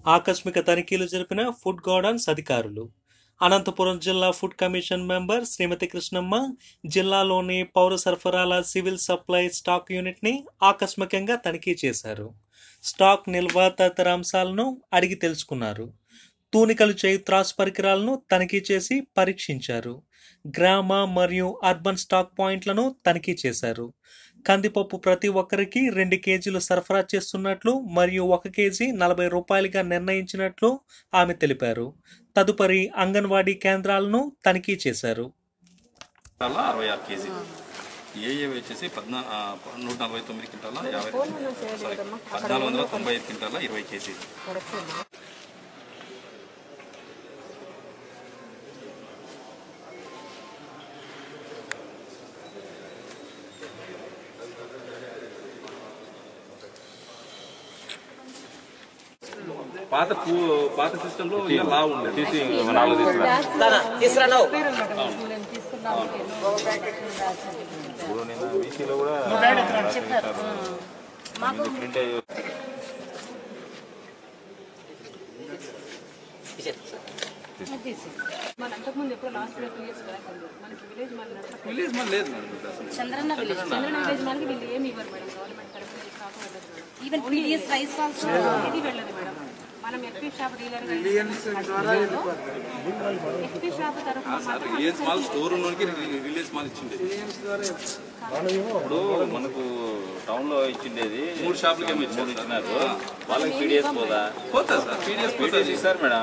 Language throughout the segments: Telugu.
ఆకస్మిక తనిఖీలు జరిపిన ఫుడ్ గోడౌన్స్ అధికారులు అనంతపురం జిల్లా food commission member Srimati Krishnamma జిల్లాలోని పౌర సరఫరాల సివిల్ సప్లై స్టాక్ యూనిట్ని ఆకస్మికంగా తనిఖీ చేశారు స్టాక్ నిల్వ తదితర అంశాలను అడిగి తెలుసుకున్నారు తూనికలు చేయు త్రాసు పరికరాలను తనిఖీ చేసి పరీక్షించారు గ్రామ మరియు అర్బన్ స్టాక్ పాయింట్లను తనిఖీ చేశారు కందిపప్పు ప్రతి ఒక్కరికి రెండు కేజీలు సరఫరా చేస్తున్నట్లు మరియు ఒక కేజీ నలభై రూపాయలుగా నిర్ణయించినట్లు ఆమె తెలిపారు తదుపరి అంగన్వాడీ కేంద్రాలను తనిఖీ చేశారు క్వింటాల అరవై ఆరు కేజీ ఏఏ వచ్చేసి పద్నా ఆ, నూట నలభై తొమ్మిది క్వింటాల యాభై సారీ పద్నాలుగు వందల తొంభై ఐదు క్వింటాల ఇరవై కేజీ పాత పూ పాత సిస్టంలో ఇక లా ఉండేది తీసి నాలుగు తీసుకురా ఇప్పుడు నిన్న వీసీలో కూడా ప్రింట్ అయ్యి మన అంతకుముందు ఎప్పుడు లాస్ట్ టూ ఇయర్స్ బ్యాక్ ఉంది మనకి విలేజ్ మన విలేజ్ మన లేదు మేడం ఇప్పుడు అసలు. చంద్రన్న విలేజ్ చంద్రన్న విలేజ్ మనకి వీళ్ళు ఏమి ఇవ్వరు మేడం గవర్నమెంట్ తరఫున ఈ క్రాప్ వెళ్ళదు madam even PDS rice also ఇది వెళ్ళదు మేడం మనం FP shop dealer FP shop తరఫున సార్ రిలయన్స్ మాల్ స్టోర్ ఉన్నోనికి రి- రిలయన్స్ మాల్ ఇచ్చిండే ఇప్పుడు మనకు టౌన్ లో ఇచ్చిండేది మూడు షాపులకి ఏమో మూడు ఇచ్చారు ఇచ్చినారు వాళ్ళకి పీడిఎస్ పోదా పోతా సార్ పీడిఎస్ పీడిఎస్ ఇస్తారు మేడం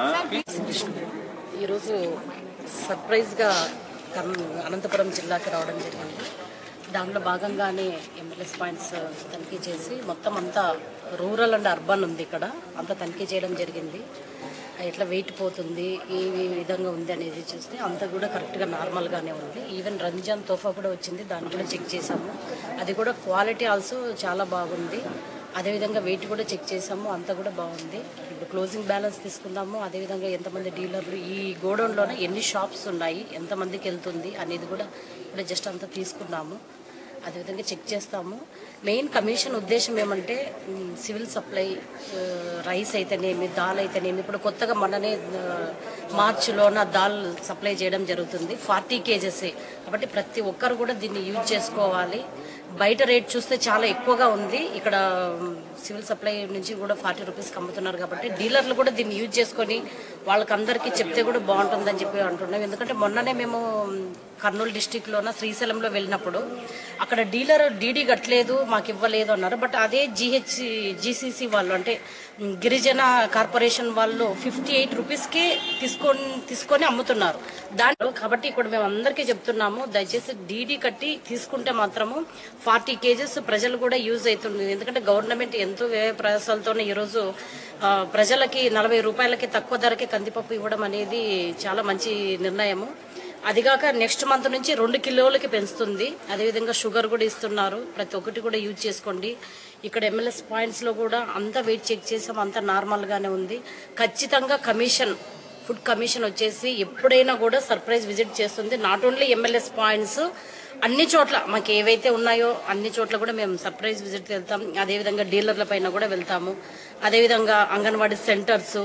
ఈరోజు సర్ప్రైజ్గా కర్నూ అనంతపురం జిల్లాకి రావడం జరిగింది దాంట్లో భాగంగానే ఎమ్మెల్యేస్ పాయింట్స్ తనిఖీ చేసి మొత్తం అంతా రూరల్ అండ్ అర్బన్ ఉంది ఇక్కడ అంతా తనిఖీ చేయడం జరిగింది ఎట్లా వెయిట్ పోతుంది ఏ ఏ విధంగా ఉంది అనేది చూస్తే అంతా కూడా కరెక్ట్గా నార్మల్గానే ఉంది ఈవెన్ రంజాన్ తోఫా కూడా వచ్చింది దాన్ని కూడా చెక్ చేసాము అది కూడా క్వాలిటీ ఆల్సో చాలా బాగుంది అదేవిధంగా వెయిట్ కూడా చెక్ చేసాము అంతా కూడా బాగుంది ఇప్పుడు క్లోజింగ్ బ్యాలెన్స్ తీసుకుందాము అదేవిధంగా ఎంతమంది డీలర్లు ఈ గోడౌన్లోనే ఎన్ని షాప్స్ ఉన్నాయి ఎంతమందికి వెళ్తుంది అనేది కూడా ఇప్పుడు జస్ట్ అంతా తీసుకున్నాము అదేవిధంగా చెక్ చేస్తాము మెయిన్ కమిషన్ ఉద్దేశం ఏమంటే మ్, సివిల్ సప్లై ఆ, రైస్ అయితేనేమి దాల్ అయితేనేమి ఇప్పుడు కొత్తగా మొన్ననే ఆ, మార్చిలోన దాల్ సప్లై చేయడం జరుగుతుంది ఫార్టీ కేజెస్ కాబట్టి ప్రతి ఒక్కరు కూడా దీన్ని యూజ్ చేసుకోవాలి బయట రేట్ చూస్తే చాలా ఎక్కువగా ఉంది ఇక్కడ మ్, సివిల్ సప్లై నుంచి కూడా ఫార్టీ రూపీస్కి అమ్ముతున్నారు కాబట్టి డీలర్లు కూడా దీన్ని యూజ్ చేసుకొని వాళ్ళకందరికీ చెప్తే కూడా బాగుంటుందని చెప్పి అంటున్నాం ఎందుకంటే మొన్ననే మేము మ్, కర్నూలు డిస్టిక్లోన శ్రీశైలంలో వెళ్ళినప్పుడు అక్కడ డీలర్ డీడీ కట్టలేదు మాకు ఇవ్వలేదు అన్నారు బట్ అదే జిహెచ్ జీసీసీ వాళ్ళు అంటే మ్, గిరిజన కార్పొరేషన్ వాళ్ళు ఫిఫ్టీ ఎయిట్ రూపీస్కి తీసుకొని తీసుకొని అమ్ముతున్నారు దాంట్లో కాబట్టి ఇక్కడ మేము అందరికీ చెప్తున్నాము దయచేసి డీడీ కట్టి తీసుకుంటే మాత్రము ఫార్టీ కేజెస్ ప్రజలు కూడా యూజ్ అవుతుంది ఎందుకంటే గవర్నమెంట్ ఎంతో వ్యయ ప్రయాసాలతోనే ఈరోజు ఆ, ప్రజలకి నలభై రూపాయలకి తక్కువ ధరకే కందిపప్పు ఇవ్వడం అనేది చాలా మంచి నిర్ణయము అదిగాక నెక్స్ట్ మంత్ నుంచి రెండు కిలోలకి పెంచుతుంది అదేవిధంగా షుగర్ కూడా ఇస్తున్నారు ప్రతి ఒక్కటి కూడా యూజ్ చేసుకోండి ఇక్కడ ఎమ్మెల్యేస్ పాయింట్స్లో కూడా అంతా వెయిట్ చెక్ చేసాం అంతా నార్మల్గానే ఉంది ఖచ్చితంగా కమిషన్ ఫుడ్ కమిషన్ వచ్చేసి ఎప్పుడైనా కూడా సర్ప్రైజ్ విజిట్ చేస్తుంది నాట్ ఓన్లీ ఎమ్మెల్యేస్ పాయింట్స్ అన్ని చోట్ల మాకు ఏవైతే ఉన్నాయో అన్ని చోట్ల కూడా మేము సర్ప్రైజ్ విజిట్ వెళ్తాం అదేవిధంగా డీలర్ల పైన కూడా వెళ్తాము అదేవిధంగా అంగన్వాడీ సెంటర్స్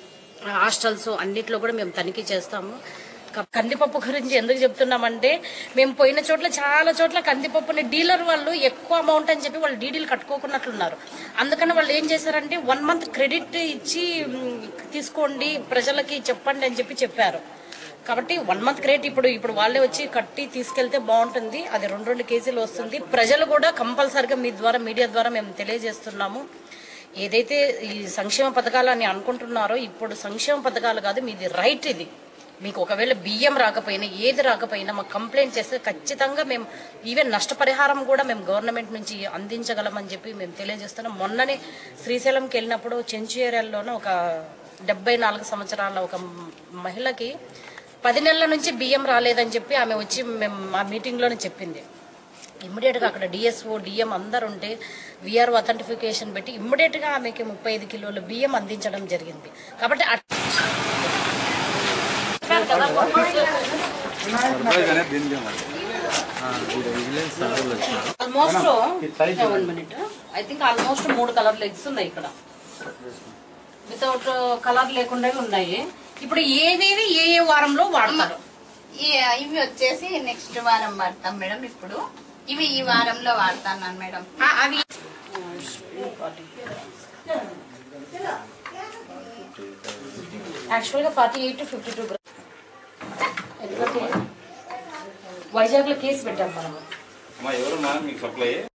హాస్టల్స్ అన్నిట్లో కూడా మేము తనిఖీ చేస్తాము క- కందిపప్పు గురించి ఎందుకు చెప్తున్నామంటే మేము పోయిన చోట్ల చాలా చోట్ల కందిపప్పుని డీలర్ వాళ్ళు ఎక్కువ అమౌంట్ అని చెప్పి వాళ్ళు డీడీలు కట్టుకోకున్నట్లున్నారు అందుకని వాళ్ళు ఏం చేశారంటే వన్ మంత్ క్రెడిట్ ఇచ్చి మ్, తీసుకోండి ప్రజలకి చెప్పండి అని చెప్పి చెప్పారు కాబట్టి వన్ మంత్ క్రెడిట్ ఇప్పుడు ఇప్పుడు వాళ్ళే వచ్చి కట్టి తీసుకెళ్తే బాగుంటుంది అది రెండు రెండు కేజీలు వస్తుంది ప్రజలు కూడా కంపల్సరిగా మీ ద్వారా మీడియా ద్వారా మేము తెలియజేస్తున్నాము ఏదైతే ఈ సంక్షేమ పథకాలు అని అనుకుంటున్నారో ఇప్పుడు సంక్షేమ పథకాలు కాదు మీది రైట్ ఇది మీకు ఒకవేళ బియ్యం రాకపోయినా ఏది రాకపోయినా మాకు కంప్లైంట్ చేస్తే ఖచ్చితంగా మేము ఈవెన్ నష్టపరిహారం కూడా మేము గవర్నమెంట్ నుంచి అందించగలమని చెప్పి మేము తెలియజేస్తున్నాం మొన్ననే శ్రీశైలంకి వెళ్ళినప్పుడు చెంచు ఏరియాలోనే ఒక డెబ్బై నాలుగు సంవత్సరాల ఒక మహిళకి పది నెలల నుంచి బియ్యం రాలేదని చెప్పి ఆమె వచ్చి మేము మా మీటింగ్లోనే చెప్పింది ఇమ్మీడియట్గా అక్కడ డిఎస్ఓ డిఎం అందరు ఉంటే విఆర్ఓ అథెంటిఫికేషన్ పెట్టి ఇమ్మీడియట్గా ఆమెకి ముప్పై ఐదు కిలోల బియ్యం అందించడం జరిగింది కాబట్టి అట్- చెప్పాను కదా, almost one minute I think almost మూడు కలర్ లెగ్స్ ఉన్నాయి ఇక్కడ వితౌట్ కలర్ లేకుండా ఉన్నాయి ఇప్పుడు ఏవేవి ఏ ఏ వారంలో వాడతారు ఈ- ఇవి వచ్చేసి నెక్స్ట్ వారం వాడతాం మేడం ఇప్పుడు ఇవి ఈ వారంలో వాడతాను మేడం ఆ, అవి యాక్చువల్గా forty eight to fifty two వైజాగ్లో కేసు పెట్టాం మనం అమ్మా ఎవరమ్మా మీకు సప్లై